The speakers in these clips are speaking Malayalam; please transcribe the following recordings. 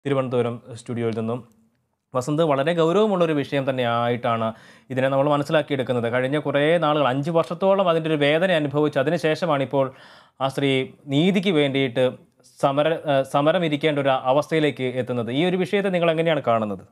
തിരുവനന്തപുരം സ്റ്റുഡിയോയിൽ നിന്നും വസന്ത് വളരെ ഗൗരവമുള്ളൊരു വിഷയം തന്നെയായിട്ടാണ് ഇതിനെ നമ്മൾ മനസ്സിലാക്കിയെടുക്കുന്നത് കഴിഞ്ഞ കുറേ നാളുകൾ അഞ്ച് വർഷത്തോളം അതിൻ്റെ ഒരു വേദന അനുഭവിച്ച് അതിനുശേഷമാണ് ഇപ്പോൾ ആ സ്ത്രീ നീതിക്ക് വേണ്ടിയിട്ട് സമര ഏഹ് സമരം ഇരിക്കേണ്ട ഒരു അവസ്ഥയിലേക്ക് എത്തുന്നത് ഈ ഒരു വിഷയത്തെ നിങ്ങൾ എങ്ങനെയാണ് കാണുന്നത്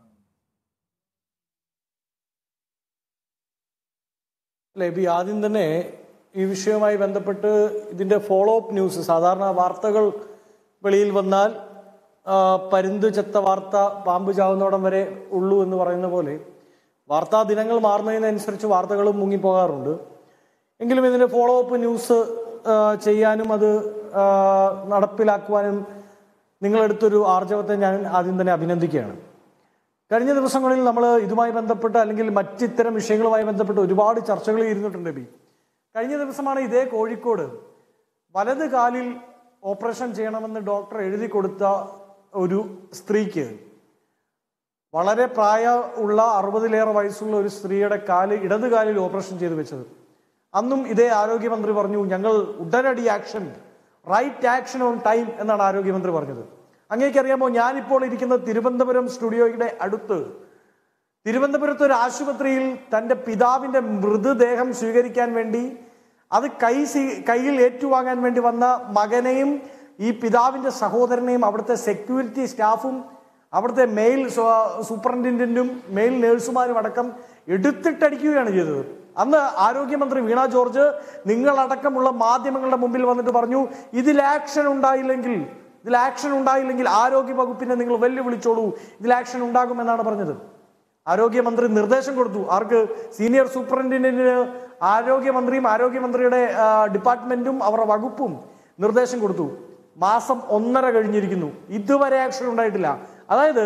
ലബി ആദ്യം തന്നെ ഈ വിഷയവുമായി ബന്ധപ്പെട്ട് ഇതിൻ്റെ ഫോളോ അപ്പ് ന്യൂസ് സാധാരണ വാർത്തകൾ വെളിയിൽ വന്നാൽ ആ, പരുന്ത് ചെത്ത വാർത്ത പാമ്പ് ചാവുന്നോടം വരെ ഉള്ളൂ എന്ന് പറയുന്ന പോലെ വാർത്താ ദിനങ്ങൾ മാറുന്നതിനനുസരിച്ച് വാർത്തകളും മുങ്ങിപ്പോകാറുണ്ട് എങ്കിലും ഇതിൻ്റെ ഫോളോ അപ്പ് ന്യൂസ് ആ, ചെയ്യാനും അത് ആ, നടപ്പിലാക്കുവാനും നിങ്ങളെടുത്തൊരു ആർജവത്തെ ഞാൻ ആദ്യം തന്നെ അഭിനന്ദിക്കുകയാണ് കഴിഞ്ഞ ദിവസങ്ങളിൽ നമ്മൾ ഇതുമായി ബന്ധപ്പെട്ട് അല്ലെങ്കിൽ മറ്റിത്തരം വിഷയങ്ങളുമായി ബന്ധപ്പെട്ട് ഒരുപാട് ചർച്ചകൾ ഇരുന്നിട്ടുണ്ട് ബി കഴിഞ്ഞ ദിവസമാണ് ഇതേ കോഴിക്കോട് വലത് കാലിൽ ഓപ്പറേഷൻ ചെയ്യണമെന്ന് ഡോക്ടർ എഴുതി കൊടുത്ത ഒരു സ്ത്രീക്ക് വളരെ പ്രായ ഉള്ള അറുപതിലേറെ വയസ്സുള്ള ഒരു സ്ത്രീയുടെ കാല് ഇടത് കാലിൽ ഓപ്പറേഷൻ ചെയ്തു വെച്ചത് അന്നും ഇതേ ആരോഗ്യമന്ത്രി പറഞ്ഞു ഞങ്ങൾ ഉടനടി action right action on time എന്നാണ് ആരോഗ്യമന്ത്രി പറഞ്ഞത് അങ്ങേക്കറിയാമോ ഞാനിപ്പോൾ ഇരിക്കുന്ന തിരുവനന്തപുരം സ്റ്റുഡിയോയുടെ അടുത്ത് തിരുവനന്തപുരത്ത് ഒരു ആശുപത്രിയിൽ തന്റെ പിതാവിന്റെ മൃതദേഹം സ്വീകരിക്കാൻ വേണ്ടി അത് കൈ സ്വീ- കയ്യിൽ ഏറ്റുവാങ്ങാൻ വേണ്ടി വന്ന മകനെയും ഈ പിതാവിന്റെ സഹോദരനെയും അവിടുത്തെ സെക്യൂരിറ്റി സ്റ്റാഫും അവിടുത്തെ മെയിൽ സൂപ്രണ്ടന്റന്റും മെയിൽ നേഴ്സുമാരും അടക്കം എടുത്തിട്ടടിക്കുകയാണ് ചെയ്തത് അന്ന് ആരോഗ്യമന്ത്രി വീണ ജോർജ് നിങ്ങളടക്കമുള്ള മാധ്യമങ്ങളുടെ മുമ്പിൽ വന്നിട്ട് പറഞ്ഞു ഇതിൽ ആക്ഷൻ ഉണ്ടായില്ലെങ്കിൽ ഇതിൽ ആക്ഷൻ ഉണ്ടായില്ലെങ്കിൽ ആരോഗ്യ വകുപ്പിനെ നിങ്ങൾ വെല്ലുവിളിച്ചോളൂ ഇതിൽ ആക്ഷൻ ഉണ്ടാകുമെന്നാണ് പറഞ്ഞത് ആരോഗ്യമന്ത്രി നിർദ്ദേശം കൊടുത്തു ആർക്ക് സീനിയർ സൂപ്രണ്ടിന് ആരോഗ്യമന്ത്രിയും ആരോഗ്യമന്ത്രിയുടെ ആ, ഡിപ്പാർട്ട്മെന്റും അവരുടെ വകുപ്പും നിർദ്ദേശം കൊടുത്തു മാസം ഒന്നര കഴിഞ്ഞിരിക്കുന്നു ഇതുവരെ ആക്ഷൻ ഉണ്ടായിട്ടില്ല അതായത്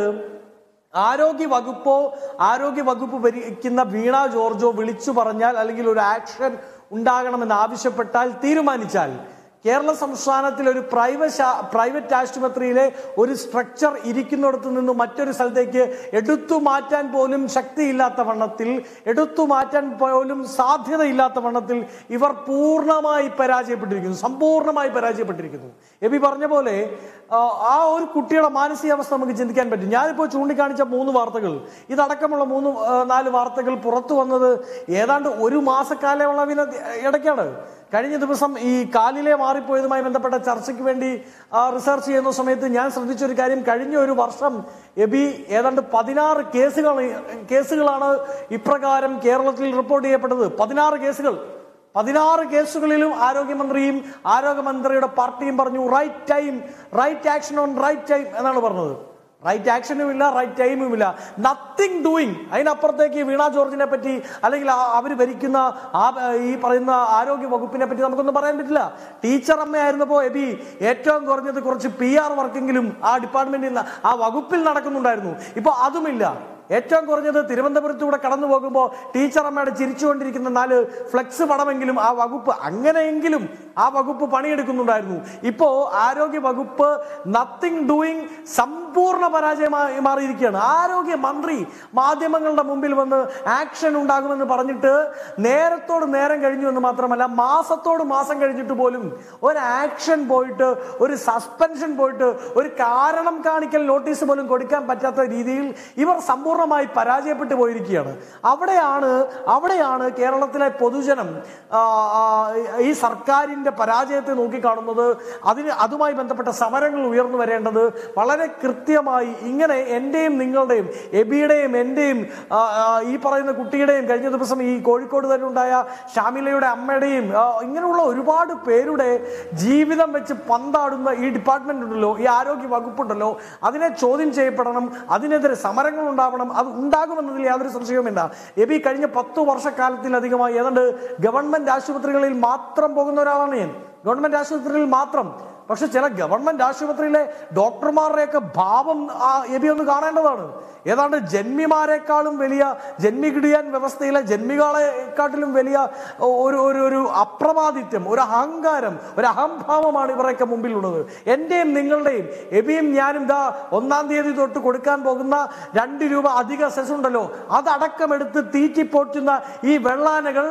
ആരോഗ്യ വകുപ്പോ ആരോഗ്യ വകുപ്പ് ഭരിക്കുന്ന വീണ ജോർജോ വിളിച്ചു പറഞ്ഞാൽ അല്ലെങ്കിൽ ഒരു ആക്ഷൻ ഉണ്ടാകണമെന്ന് ആവശ്യപ്പെട്ടാൽ തീരുമാനിച്ചാൽ കേരള സംസ്ഥാനത്തിൽ ഒരു പ്രൈവറ്റ് പ്രൈവറ്റ് ആശുപത്രിയിലെ ഒരു സ്ട്രക്ചർ ഇരിക്കുന്നിടത്ത് നിന്ന് മറ്റൊരു സ്ഥലത്തേക്ക് എടുത്തു മാറ്റാൻ പോലും ശക്തിയില്ലാത്ത വണ്ണത്തിൽ എടുത്തു മാറ്റാൻ പോലും സാധ്യതയില്ലാത്ത വണ്ണത്തിൽ ഇവർ പൂർണ്ണമായി പരാജയപ്പെട്ടിരിക്കുന്നു സമ്പൂർണ്ണമായി പരാജയപ്പെട്ടിരിക്കുന്നു എബി പറഞ്ഞ പോലെ ആ, ആ ഒരു കുട്ടിയുടെ മാനസികാവസ്ഥ നമുക്ക് ചിന്തിക്കാൻ പറ്റും ഞാനിപ്പോൾ ചൂണ്ടിക്കാണിച്ച മൂന്ന് വാർത്തകൾ ഇതടക്കമുള്ള മൂന്ന് ആ, നാല് വാർത്തകൾ പുറത്തു വന്നത് ഏതാണ്ട് ഒരു മാസക്കാലയളവിന് ഇടയ്ക്കാണ് കഴിഞ്ഞ ദിവസം ഈ കാലിലെ മാറിപ്പോയതുമായി ബന്ധപ്പെട്ട ചർച്ചയ്ക്ക് വേണ്ടി ആ, റിസർച്ച് ചെയ്യുന്ന സമയത്ത് ഞാൻ ശ്രദ്ധിച്ചൊരു കാര്യം കഴിഞ്ഞ ഒരു വർഷം എബി ഏതാണ്ട് പതിനാറ് കേസുകൾ കേസുകളാണ് ഇപ്രകാരം കേരളത്തിൽ റിപ്പോർട്ട് ചെയ്യപ്പെട്ടത് പതിനാറ് കേസുകൾ പതിനാറ് കേസുകളിലും ആരോഗ്യമന്ത്രിയും ആരോഗ്യമന്ത്രിയുടെ പാർട്ടിയും പറഞ്ഞു right time right action on right time എന്നാണ് പറഞ്ഞത് റൈറ്റ് ആക്ഷനും ഇല്ല റൈറ്റ് ടൈമും ഇല്ല നത്തിങ് ഡൂയിങ് അതിനപ്പുറത്തേക്ക് വീണ ജോർജിനെ പറ്റി അല്ലെങ്കിൽ അവർ ഭരിക്കുന്ന ആ ഈ പറയുന്ന ആരോഗ്യ വകുപ്പിനെ പറ്റി നമുക്കൊന്നും പറയാൻ പറ്റില്ല ടീച്ചർ അമ്മയായിരുന്നപ്പോ എബി ഏറ്റവും കുറഞ്ഞത് കുറച്ച് പി ആർ വർക്കെങ്കിലും ആ ഡിപ്പാർട്ട്മെന്റിൽ ആ വകുപ്പിൽ നടക്കുന്നുണ്ടായിരുന്നു ഇപ്പൊ അതുമില്ല ഏറ്റവും കുറഞ്ഞത് തിരുവനന്തപുരത്തൂടെ കടന്നു പോകുമ്പോൾ ടീച്ചർ അമ്മയുടെ ചിരിച്ചുകൊണ്ടിരിക്കുന്ന നാല് ഫ്ലെക്സ് പടമെങ്കിലും ആ വകുപ്പ് അങ്ങനെയെങ്കിലും ആ വകുപ്പ് പണിയെടുക്കുന്നുണ്ടായിരുന്നു ഇപ്പോ ആരോഗ്യ വകുപ്പ് നത്തിങ് ഡൂയിങ് സമ്പൂർണ്ണ പരാജയമായി മാറിയിരിക്കുകയാണ് ആരോഗ്യ മന്ത്രി മാധ്യമങ്ങളുടെ മുമ്പിൽ വന്ന് ആക്ഷൻ ഉണ്ടാകുമെന്ന് പറഞ്ഞിട്ട് നേരത്തോട് നേരം കഴിഞ്ഞു എന്ന് മാത്രമല്ല മാസത്തോട് മാസം കഴിഞ്ഞിട്ട് പോലും ഒരു ആക്ഷൻ പോയിട്ട് ഒരു സസ്പെൻഷൻ പോയിട്ട് ഒരു കാരണം കാണിക്കൽ നോട്ടീസ് പോലും കൊടുക്കാൻ പറ്റാത്ത രീതിയിൽ ഇവർ സമ്പൂർണ്ണമായി പരാജയപ്പെട്ടു പോയിരിക്കുകയാണ് അവിടെയാണ് അവിടെയാണ് കേരളത്തിലെ പൊതുജനം ആ, ആ, ഈ സർക്കാരിന്റെ പരാജയത്തെ നോക്കിക്കാണുന്നത് അതിന് അതുമായി ബന്ധപ്പെട്ട സമരങ്ങൾ ഉയർന്നു വരേണ്ടത് വളരെ കൃത്യമായി ഇങ്ങനെ എന്റെയും നിങ്ങളുടെയും എബിയുടെയും എന്റെയും ആ, ആ, ഈ പറയുന്ന കുട്ടിയുടെയും കഴിഞ്ഞ ദിവസം ഈ കോഴിക്കോട് തന്നെ ഉണ്ടായ ഷാമിലയുടെ അമ്മയുടെയും ആ, ഇങ്ങനെയുള്ള ഒരുപാട് പേരുടെ ജീവിതം വെച്ച് പന്താടുന്ന ഈ ഡിപ്പാർട്ട്മെന്റ് ഉണ്ടല്ലോ ഈ ആരോഗ്യ വകുപ്പുണ്ടല്ലോ അതിനെ ചോദ്യം ചെയ്യപ്പെടണം അതിനെതിരെ സമരങ്ങൾ ഉണ്ടാവണം അത് ഉണ്ടാകുമെന്നതിൽ യാതൊരു സംശയവുമില്ല എബി കഴിഞ്ഞ പത്തു വർഷക്കാലത്തിലധികമായി ഏതാണ്ട് ഗവൺമെന്റ് ആശുപത്രികളിൽ മാത്രം പോകുന്ന ഒരാളാണ് ഞാൻ ഗവൺമെന്റ് ആശുപത്രിയിൽ മാത്രം പക്ഷെ ചില ഗവൺമെന്റ് ആശുപത്രിയിലെ ഡോക്ടർമാരുടെയൊക്കെ ഭാവം ആ എബി ഒന്ന് കാണേണ്ടതാണ് ഏതാണ്ട് ജന്മിമാരെക്കാളും വലിയ ജന്മികിടിയാൻ വ്യവസ്ഥയിലെ ജന്മികളെക്കാട്ടിലും വലിയ ഒരു ഒരു ഒരു അപ്രമാദിത്യം ഒരു അഹങ്കാരം ഒരു അഹംഭാവമാണ് ഇവരൊക്കെ മുമ്പിലുള്ളത് എന്റെയും നിങ്ങളുടെയും എബിയും ഞാനും ദാ ഒന്നാം തീയതി തൊട്ട് കൊടുക്കാൻ പോകുന്ന രണ്ട് രൂപ അധിക സെസ് ഉണ്ടല്ലോ അതടക്കം എടുത്ത് തീറ്റിപ്പോറ്റുന്ന ഈ വെള്ളാനകൾ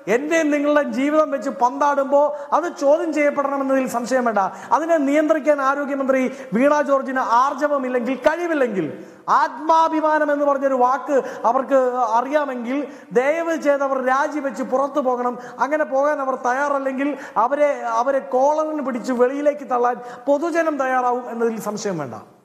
എൻ്റെയും നിങ്ങളുടെ ജീവിതം വെച്ച് പന്താടുമ്പോൾ അത് ചോദ്യം ചെയ്യപ്പെടണമെന്നതിൽ സംശയം വേണ്ട അതിനെ നിയന്ത്രിക്കാൻ ആരോഗ്യമന്ത്രി വീണ ജോർജിന് ആർജവമില്ലെങ്കിൽ കഴിവില്ലെങ്കിൽ ആത്മാഭിമാനം എന്ന് പറഞ്ഞൊരു വാക്ക് അവർക്ക് അറിയാമെങ്കിൽ ദയവ് ചെയ്ത് അവർ രാജിവെച്ച് പുറത്തു പോകണം അങ്ങനെ പോകാൻ അവർ തയ്യാറല്ലെങ്കിൽ അവരെ അവരെ കോളറിന് പിടിച്ച് വെളിയിലേക്ക് തള്ളാൻ പൊതുജനം തയ്യാറാവും എന്നതിൽ സംശയം വേണ്ട